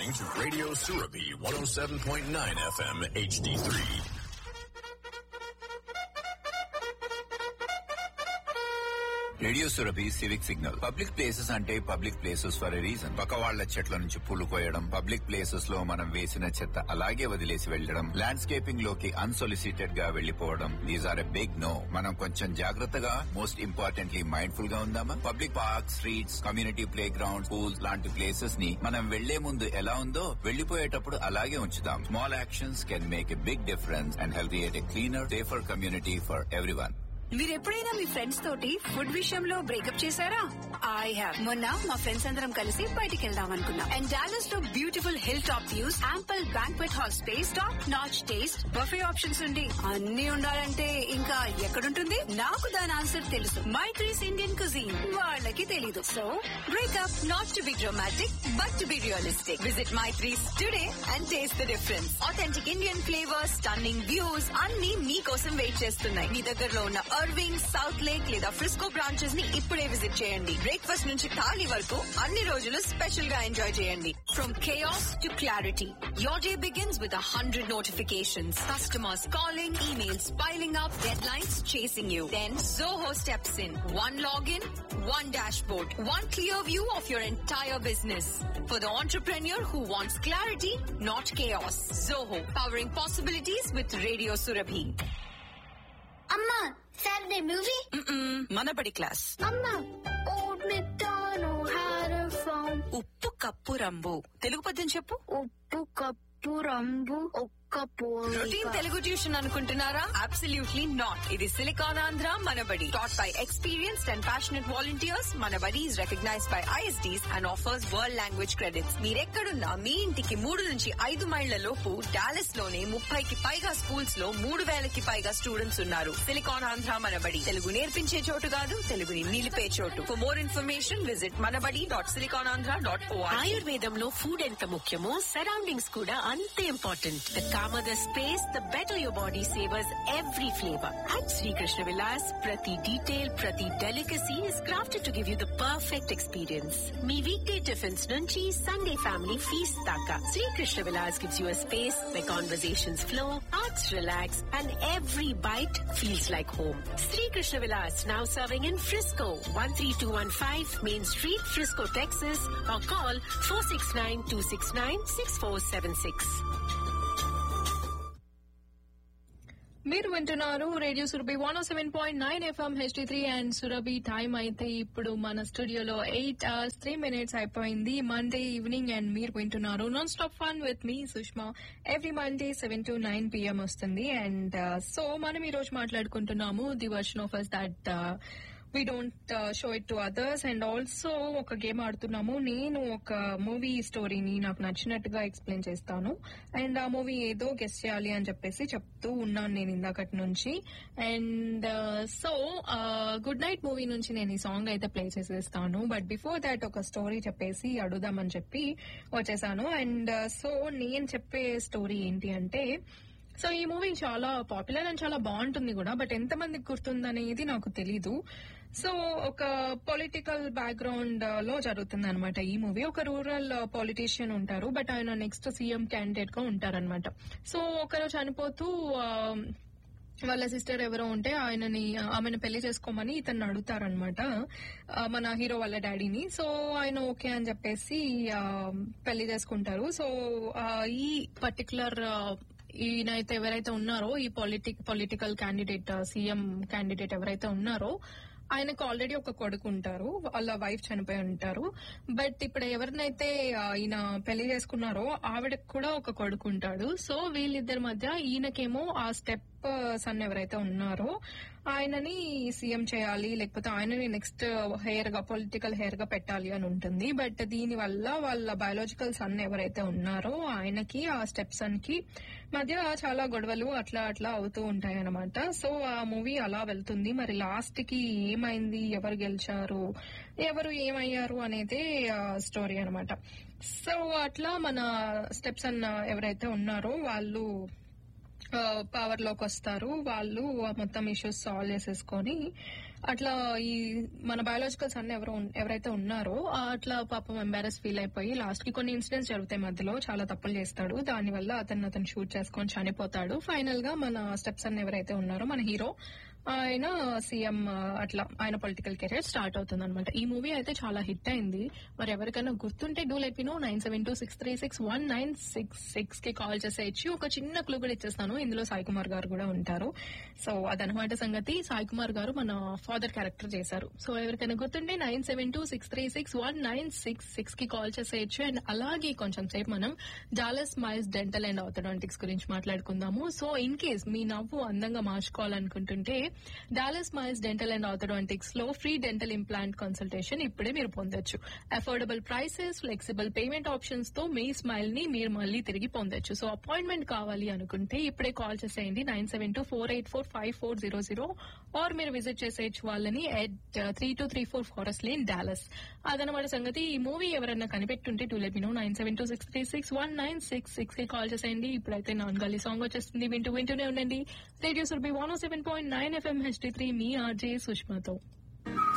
listening to Radio Surabi 107.9 FM HD3. Radio Surabhi civic signal public places అంటే public places for a reason పక్క వాళ్ల చెట్ల నుంచి పూలు కోయడం పబ్లిక్ ప్లేసెస్ లో మనం వేసిన చెత్త అలాగే వదిలేసి వెళ్లడం ల్యాండ్స్కేపింగ్ లోకి అన్సొలిసిటెడ్ గా వెళ్లిపోవడం these are a big no మనం కొంచెం జాగ్రత్తగా మోస్ట్ ఇంపార్టెంట్లీ మైండ్ఫుల్ గా ఉందామా public park streets community playground schools లాంటి ప్లేసెస్ ని మనం వెళ్లే ముందు ఎలా ఉందో వెళ్లిపోయేటప్పుడు అలాగే ఉంచుదాం small actions can make a big difference and help create a cleaner safer community for everyone మీరు ఎప్పుడైనా మీ ఫ్రెండ్స్ తోటి ఫుడ్ విషయంలో బ్రేకప్ చేశారా ఐ హావ్ మొన్న మా ఫ్రెండ్స్ అందరం కలిసి బయటికి వెళ్దాం అనుకున్నాం అండ్ డాలస్ లో beautiful hill top views ample banquet hall space top notch taste buffet options ఉండి అన్ని ఉండాలంటే ఇంకా ఎక్కడుంటుంది నాకు దాని ఆన్సర్ తెలుసు మై ట్రీస్ ఇండియన్ కుజీన్ వాళ్ళకి తెలీదు so breakup not to be dramatic but to be realistic visit my trees today and taste the difference authentic Indian flavours stunning views అన్ని మీకోసం వెయిట్ చేస్తున్నాయి మీ దగ్గరలో ఉన్న అర్వింగ్ సౌత్ లేక్ లేదా Frisco branches ని ఇప్పుడే విజిట్ చేయండి బ్రేక్ఫాస్ట్ నుంచి థాలీ వరకు అన్ని రోజులు స్పెషల్ గా ఎంజాయ్ చేయండి from chaos to clarity your day begins with hundred notifications customers calling emails piling up, deadlines chasing you. Then Zoho steps in. One login, one dashboard, one clear view of your entire business. For the entrepreneur who wants clarity, not chaos. Zoho, powering possibilities with Radio Surabhi. అమ్మా Saturday movie Mm-mm, Manabadi class అమ్మా old McDonald had a farm ఉప్పు కప్పు రంబు తెలుగు పద్యం చెప్పు ఉప్పు కప్పు రంబు ఒక్క రొటీన్ పోలిక తెలుగు ట్యూషన్ అనుకుంటున్నారా అబ్సల్యూట్లీ నాట్ ఇది Silicon Andhra Manabadi taught by experienced and passionate volunteers Manabadi is recognized by ISDs and offers world language credits మీరెక్కడున్నా మీ ఇంటికి మూడు నుంచి ఐదు మైళ్ల లోపు డాలస్ లోనే ముప్పైకి పైగా స్కూల్స్ లో మూడు వేలకి పైగా స్టూడెంట్స్ ఉన్నారు సిలికాన్ ఆంధ్ర మనబడి తెలుగు నేర్పించే చోటు కాదు తెలుగుని నిలిపే చోటు for more information visit Manabadi dot Silicon Andhra dot ఆయుర్వేదంలో ఫుడ్ ఎంత ముఖ్యమో సరౌండింగ్స్ కూడా అంతే important the calmer the space the better your body savours every flavour at Srikrishna Vilas ప్రతి డీటెయిల్ ప్రతి delicacy is crafted to give you the perfect experience మీ weekday tiffins నుంచి Sunday family feast దాకా Srikrishna Vilas gives you space where conversations flow, hearts relax, and every bite feels like home. Sri Krishna Vilas now serving in Frisco, 13215 Main Street, Frisco, Texas, or call 469-269-6476. మీరు వింటున్నారు radio Surabhi one seven point nine FM HD three and Surabhi time అయితే ఇప్పుడు మన స్టూడియోలో eight hours three minutes అయిపోయింది Monday evening and మీరు వింటున్నారు non stop fun with మీ Sushma every Monday seven to nine PM వస్తుంది అండ్ సో మనం ఈ రోజు మాట్లాడుకుంటున్నాము the version of us that we don't show it to others and also ఒక గేమ్ ఆడుతున్నాము నేను ఒక మూవీ స్టోరీని నాకు నచ్చినట్టుగా ఎక్స్ప్లెయిన్ చేస్తాను అండ్ ఆ మూవీ ఏదో గెస్ట్ చేయాలి అని చెప్పేసి చెప్తూ ఉన్నాను నేను ఇందాకటి నుంచి and so good night movie నుంచి నేను ఈ సాంగ్ అయితే ప్లే చేసేస్తాను బట్ బిఫోర్ దాట్ ఒక స్టోరీ చెప్పేసి అడుగుదామని చెప్పి వచ్చేసాను అండ్ సో నేను చెప్పే స్టోరీ ఏంటి అంటే సో ఈ మూవీ చాలా పాపులర్ అండ్ చాలా బాగుంటుంది కూడా బట్ ఎంత మందికి గుర్తుందనేది నాకు తెలీదు సో ఒక పొలిటికల్ బ్యాక్గ్రౌండ్ లో జరుగుతుంది అనమాట ఈ మూవీ ఒక రూరల్ పొలిటీషియన్ ఉంటారు బట్ ఆయన నెక్స్ట్ సీఎం క్యాండిడేట్ గా ఉంటారనమాట సో ఒకరు చనిపోతూ ఆ, వాళ్ళ సిస్టర్ ఎవరో ఉంటే ఆయనని ఆమెను పెళ్లి చేసుకోమని ఇతన్ని అడుగుతారనమాట మన హీరో వాళ్ళ డాడీని సో ఆయన ఓకే అని చెప్పేసి ఆ, పెళ్లి చేసుకుంటారు సో ఆ, ఈ పర్టికులర్ ఈయనైతే ఎవరైతే ఉన్నారో ఈ politic political candidate CM candidate ఎవరైతే ఉన్నారో ఆయనకు ఆల్రెడీ ఒక కొడుకు ఉంటారు వాళ్ళ వైఫ్ చనిపోయి ఉంటారు బట్ ఇప్పుడు ఎవరినైతే ఆ, ఈయన పెళ్లి చేసుకున్నారో ఆవిడకి కూడా ఒక కొడుకు ఉంటాడు సో వీళ్ళిద్దరి మధ్య ఈయనకేమో ఆ స్టెప్ సన్ ఎవరైతే ఉన్నారో ఆయనని సీఎం చేయాలి లేకపోతే ఆయనని నెక్స్ట్ హెయిర్ గా పొలిటికల్ హెయిర్ గా పెట్టాలి అని ఉంటుంది బట్ దీని వల్ల వాళ్ళ బయాలజికల్ సన్ ఎవరైతే ఉన్నారో ఆయనకి ఆ స్టెప్ సన్ కి మధ్య చాలా గొడవలు అట్లా అట్లా అవుతూ ఉంటాయి అనమాట సో ఆ మూవీ అలా వెళ్తుంది మరి లాస్ట్ కి ఏమైంది ఎవరు గెలిచారు ఎవరు ఏమయ్యారు అనేదే స్టోరీ అన్నమాట సో అట్లా మన స్టెప్స్ అన్న ఎవరైతే ఉన్నారో వాళ్ళు పవర్ లోకి వస్తారు వాళ్ళు ఆ మొత్తం ఇష్యూస్ సాల్వ్ చేసేసుకొని అట్లా ఈ మన బయాలజికల్ సన్ ఎవరు ఉన్- ఎవరైతే ఉన్నారో ఆ అట్లా పాపం ఎంబారస్ ఫీల్ అయిపోయి లాస్ట్ కి కొన్ని ఇన్సిడెంట్స్ జరుగుతాయి మధ్యలో చాలా తప్పులు చేస్తాడు దాని వల్ల అతను అతను షూట్ చేసుకొని చనిపోతాడు ఫైనల్ గా మన స్టెప్స్ అన్న ఎవరైతే ఉన్నారో మన హీరో ఆయన సీఎం అట్లా ఆయన పొలిటికల్ కెరీర్ స్టార్ట్ అవుతుంది అనమాట ఈ మూవీ అయితే చాలా హిట్ అయింది మరి ఎవరికైనా గుర్తుంటే do let me know nine seven two six three six one nine six six కి కాల్ చేసేయచ్చు ఒక చిన్న క్లూ కూడా ఇచ్చేస్తాను ఇందులో సాయి కుమార్ గారు కూడా ఉంటారు సో అదనమాట సంగతి సాయి కుమార్ గారు మన ఫాదర్ క్యారెక్టర్ చేశారు సో ఎవరికైనా గుర్తుంటే nine seven two six three six one nine six six కి కాల్ చేసేయచ్చు అండ్ అలాగే కొంచెం సేపు మనం Dallas Miles Dental and Orthodontics గురించి మాట్లాడుకుందాము సో ఇన్ కేస్ మీ నవ్వు అందంగా మార్చుకోవాలనుకుంటుంటే Dallas Miles Dental and Orthodontics లో ఫ్రీ డెంటల్ ఇంప్లాంట్ కన్సల్టేషన్ ఇప్పుడే మీరు పొందొచ్చు affordable prices flexible payment options తో మీ స్మైల్ ని మీరు మళ్ళీ తిరిగి పొందొచ్చు సో అపాయింట్మెంట్ కావాలి అనుకుంటే ఇప్పుడే కాల్ చేసేయండి nine seven two four eight four five four zero zero or మీరు విజిట్ చేసేయచ్చు వాళ్ళని at three two three four Forest Lane Dallas అదనమాట సంగతి ఈ మూవీ ఎవరన్నా కనిపెట్టుంటే to let know nine seven two six three six one nine six six కి call చేసేయండి ఇప్పుడైతే నాన్ గల్లీ సాంగ్ వచ్చేస్తుంది వింటూ వింటూనే ఉండండి radio Surabhi one seven point nine FM HD three మీ ఆర్జే సుష్మాతో